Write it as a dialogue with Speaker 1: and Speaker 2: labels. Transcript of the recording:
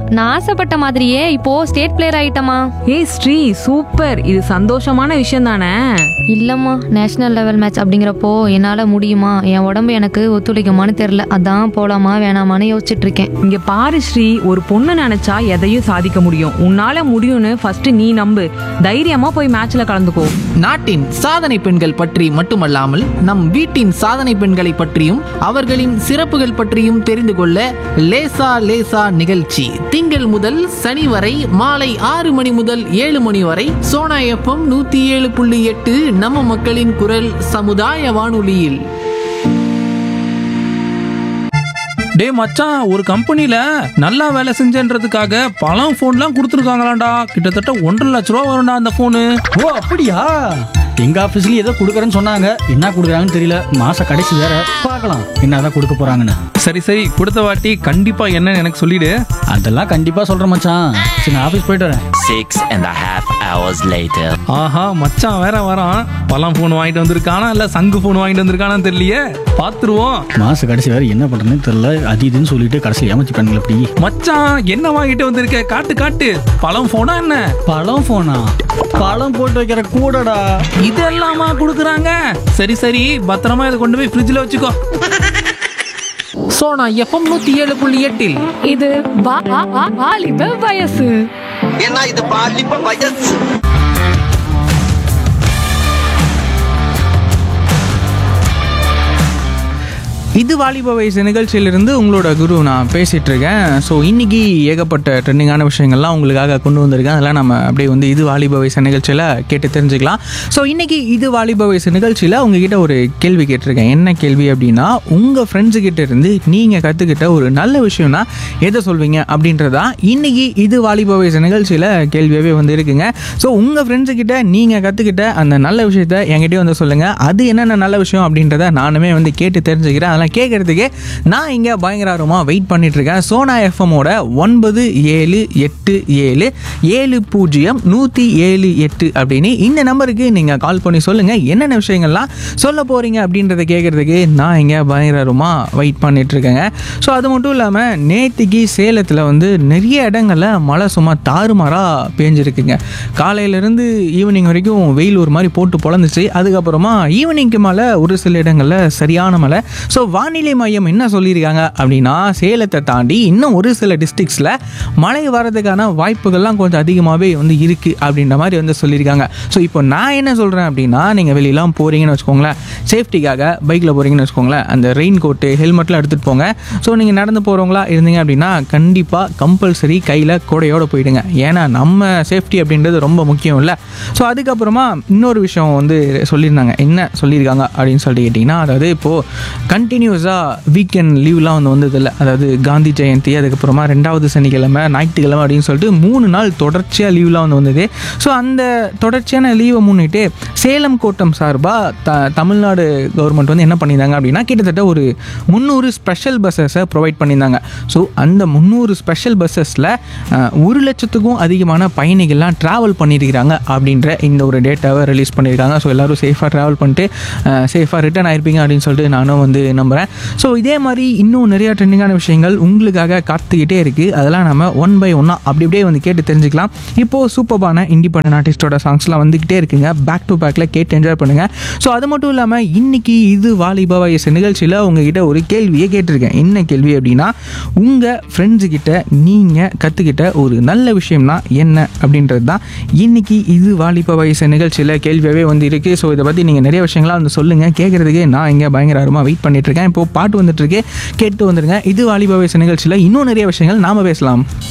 Speaker 1: நான் ஆசைப்பட்ட மாதிரியே இப்போ ஸ்டேட் பிளேயர் ஆயிட்டமா
Speaker 2: ஏய் ஸ்ரீ சூப்பர் இது சந்தோஷமான விஷயம் தானே
Speaker 1: இல்லம்மா நேஷனல் லெவல் மேட்ச் அப்படிங்கிறப்போ என்னால முடியுமா என் உடம்பு எனக்கு ஒத்துழைக்குமான்னு தெரியல அதான் போலாமா வேணாமான்னு யோசிச்சுட்டு இருக்கேன்
Speaker 2: இங்க பாரு ஸ்ரீ ஒரு பொண்ணு நினைச்சா எதையும் சாதிக்க முடியும் உன்னால முடியும்னு ஃபர்ஸ்ட் நீ நம்பு தைரியமா போய் மேட்ச்ல கலந்துக்கோ
Speaker 3: நாட்டின் சாதனை பெண்கள் பற்றி மட்டுமல்லாமல் நம் வீட்டின் சாதனை பெண்களை பற்றியும் அவர்களின் சிறப்புகள் பற்றியும் தெரிந்து கொள்ள லேசா லேசா நிகழ்ச்சி திங்கள் முதல் சனி வரை மாலை ஆறு மணி முதல் ஏழு மணி வரை சோனா எஃப்எம் நூத்தி ஏழு புள்ளி எட்டு நம்ம மக்களின் குரல் சமுதாய வானொலியில்
Speaker 4: டேய் மச்சான் ஒரு கம்பெனில நல்லா வேலை செஞ்சேன்றதுக்காக பழம் ஃபோன்லாம் கொடுத்துருக்காங்களாண்டா கிட்டத்தட்ட ஒன்றரை லட்ச ரூபா வரும்டா அந்த ஃபோனு
Speaker 5: ஓ அப்படியா எங்க ஆபீஸ்லயும் ஏதோ கொடுக்குறேன்னு சொன்னாங்க என்ன கொடுக்குறாங்கன்னு தெரியல மாச கடைசி வேற பார்க்கலாம் என்னதான் கொடுக்க போறாங்கன்னு
Speaker 4: சரி சரி கொடுத்த வாட்டி கண்டிப்பா என்னன்னு எனக்கு சொல்லிடு
Speaker 5: அதெல்லாம் கண்டிப்பா சொல்றேன் மச்சான் சரி நான் ஆபீஸ் போயிட்டு வரேன்
Speaker 6: Six and a half hours later.
Speaker 4: ஆஹா மச்சான் வேற வரான் பழம் ஃபோன் வாங்கிட்டு வந்திருக்கானா இல்ல சங்கு ஃபோன் வாங்கிட்டு வந்திருக்கானான்னு தெரியலையே பாத்துருவோம்
Speaker 5: மாச கடைசி வேற என்ன பண்றேன்னு தெரியல அது இதுன்னு சொல்லிட்டு கடைசியில் ஏமாத்தி பண்ணுங்களா அப்படி
Speaker 4: மச்சான் என்ன வாங்கிட்டு வந்திருக்க காட்டு காட்டு பழம் ஃபோனா என்ன
Speaker 5: பழம் போனா பழம் போட்டு வைக்கிற கூடடா
Speaker 4: இதெல்லாமா கொடுக்குறாங்க சரி சரி பத்திரமா இதை கொண்டு போய் ஃப்ரிட்ஜில் வச்சுக்கோ
Speaker 3: சோனா எஃப்எம் நூத்தி ஏழு புள்ளி எட்டில்
Speaker 7: இது வா- வா- வா- வாலிப வயசு
Speaker 8: ஏன்னா இது பாலிப்ப வயசு
Speaker 4: இது வாலிப வயசு நிகழ்ச்சியிலிருந்து உங்களோட குரு நான் பேசிட்டு இருக்கேன் ஸோ இன்னைக்கு ஏகப்பட்ட ட்ரெண்டிங்கான விஷயங்கள்லாம் உங்களுக்காக கொண்டு வந்திருக்கேன் அதெல்லாம் நம்ம அப்படியே வந்து இது வாலிப வயசு நிகழ்ச்சியில் கேட்டு தெரிஞ்சுக்கலாம் ஸோ இன்னைக்கு இது வாலிப வயசு நிகழ்ச்சியில் உங்ககிட்ட ஒரு கேள்வி கேட்டிருக்கேன் என்ன கேள்வி அப்படின்னா உங்கள் ஃப்ரெண்ட்ஸு கிட்ட இருந்து நீங்கள் கற்றுக்கிட்ட ஒரு நல்ல விஷயம்னா எதை சொல்வீங்க அப்படின்றதா இன்னைக்கு இது வாலிப வயசு நிகழ்ச்சியில் கேள்வியாகவே வந்து இருக்குங்க ஸோ உங்கள் ஃப்ரெண்ட்ஸு கிட்ட நீங்கள் கற்றுக்கிட்ட அந்த நல்ல விஷயத்த என்கிட்டயே வந்து சொல்லுங்கள் அது என்னென்ன நல்ல விஷயம் அப்படின்றத நானுமே வந்து கேட்டு தெரிஞ்சுக்கிறேன் அதெல்லாம் கேட்கறதுக்கு நான் இங்கே பயங்கரமாக வெயிட் பண்ணிட்டு இருக்கேன் சோனா எஃப்எம்மோட ஒன்பது ஏழு எட்டு ஏழு ஏழு பூஜ்ஜியம் நூற்றி ஏழு எட்டு அப்படின்னு இந்த நம்பருக்கு நீங்கள் கால் பண்ணி சொல்லுங்கள் என்னென்ன விஷயங்கள்லாம் சொல்ல போகிறீங்க அப்படின்றத கேட்குறதுக்கு நான் இங்கே பயங்கரமாக வெயிட் பண்ணிட்டு இருக்கேங்க ஸோ அது மட்டும் இல்லாமல் நேத்திக்கு சேலத்தில் வந்து நிறைய இடங்களில் மழை சும்மா தாறுமாறாக பேஞ்சிருக்குங்க காலையிலேருந்து ஈவினிங் வரைக்கும் வெயில் ஒரு மாதிரி போட்டு பொழந்துச்சு அதுக்கப்புறமா ஈவினிங்க்கு மேலே ஒரு சில இடங்களில் சரியான மழை ஸோ வானிலை மையம் என்ன சொல்லியிருக்காங்க அப்படின்னா சேலத்தை தாண்டி இன்னும் ஒரு சில டிஸ்ட்ரிக்ஸில் மழை வரதுக்கான வாய்ப்புகள்லாம் கொஞ்சம் அதிகமாகவே வந்து இருக்குது அப்படின்ற மாதிரி வந்து சொல்லியிருக்காங்க ஸோ இப்போ நான் என்ன சொல்கிறேன் அப்படின்னா நீங்கள் வெளியெல்லாம் போகிறீங்கன்னு வச்சுக்கோங்களேன் சேஃப்டிக்காக பைக்கில் போகிறீங்கன்னு வச்சுக்கோங்களேன் அந்த ரெயின் கோட்டு ஹெல்மெட்லாம் எடுத்துகிட்டு போங்க ஸோ நீங்கள் நடந்து போகிறவங்களா இருந்தீங்க அப்படின்னா கண்டிப்பாக கம்பல்சரி கையில் கூடையோடு போயிடுங்க ஏன்னா நம்ம சேஃப்டி அப்படின்றது ரொம்ப முக்கியம் இல்லை ஸோ அதுக்கப்புறமா இன்னொரு விஷயம் வந்து சொல்லியிருந்தாங்க என்ன சொல்லியிருக்காங்க அப்படின்னு சொல்லிட்டு கேட்டிங்கன்னா அதாவது இப்போது கண்டினியூஸாக வீக்கெண்ட் லீவ்லாம் வந்து வந்ததில்லை அதாவது காந்தி ஜெயந்தி அதுக்கப்புறமா ரெண்டாவது சனிக்கிழமை ஞாயிற்றுக்கிழமை அப்படின்னு சொல்லிட்டு மூணு நாள் தொடர்ச்சியாக லீவ்லாம் வந்து வந்தது ஸோ அந்த தொடர்ச்சியான லீவை முன்னிட்டு சேலம் கோட்டம் சார்பாக த தமிழ்நாடு கவர்மெண்ட் வந்து என்ன பண்ணியிருந்தாங்க அப்படின்னா கிட்டத்தட்ட ஒரு முந்நூறு ஸ்பெஷல் பஸ்ஸஸை ப்ரொவைட் பண்ணியிருந்தாங்க ஸோ அந்த முந்நூறு ஸ்பெஷல் பஸ்ஸஸில் ஒரு லட்சத்துக்கும் அதிகமான பயணிகள்லாம் ட்ராவல் பண்ணியிருக்கிறாங்க அப்படின்ற இந்த ஒரு டேட்டாவை ரிலீஸ் பண்ணியிருக்காங்க ஸோ எல்லோரும் சேஃபாக ட்ராவல் பண்ணிட்டு சேஃபாக ரிட்டர்ன் ஆயிருப்பீங்க அப்படின்னு சொல்லிட்டு நானும் வந்து நம்புகிறேன் ஸோ இதே மாதிரி இன்னும் நிறையா ட்ரெண்டிங்கான விஷயங்கள் உங்களுக்காக காத்துக்கிட்டே இருக்குது அதெல்லாம் நம்ம ஒன் பை ஒன்னாக அப்படி அப்படியே வந்து கேட்டு தெரிஞ்சுக்கலாம் இப்போது சூப்பர்பான இண்டிபெண்டன்ட் ஆர்டிஸ்டோட சாங்ஸ்லாம் வந்துக்கிட்டே இருக்குங்க பேக் டு பேக்கில் கேட்டு என்ஜாய் பண்ணுங்கள் ஸோ அது மட்டும் இல்லாமல் இன்னைக்கு இது வாலிப வயசு நிகழ்ச்சியில் உங்ககிட்ட ஒரு கேள்வியே கேட்டிருக்கேன் என்ன கேள்வி அப்படின்னா உங்கள் ஃப்ரெண்ட்ஸு கிட்ட நீங்கள் கற்றுக்கிட்ட ஒரு நல்ல விஷயம்னா என்ன அப்படின்றது தான் இன்னைக்கு இது வாலிப வயசு நிகழ்ச்சியில் கேள்வியாகவே வந்து இருக்குது ஸோ இதை பற்றி நீங்கள் நிறைய விஷயங்களாக வந்து சொல்லுங்கள் கேட்குறதுக்கு நான் இங்கே பயங்கரமாக வெயிட் பண்ணிட்டு இருக்கேன் இப்போ பாட்டு வந்துட்டு இருக்கு கேட்டு வந்துருங்க இது வாலிப வயசு நிகழ்ச்சியில் இன்னும் நிறைய விஷயங்கள் நாம பேசலாம்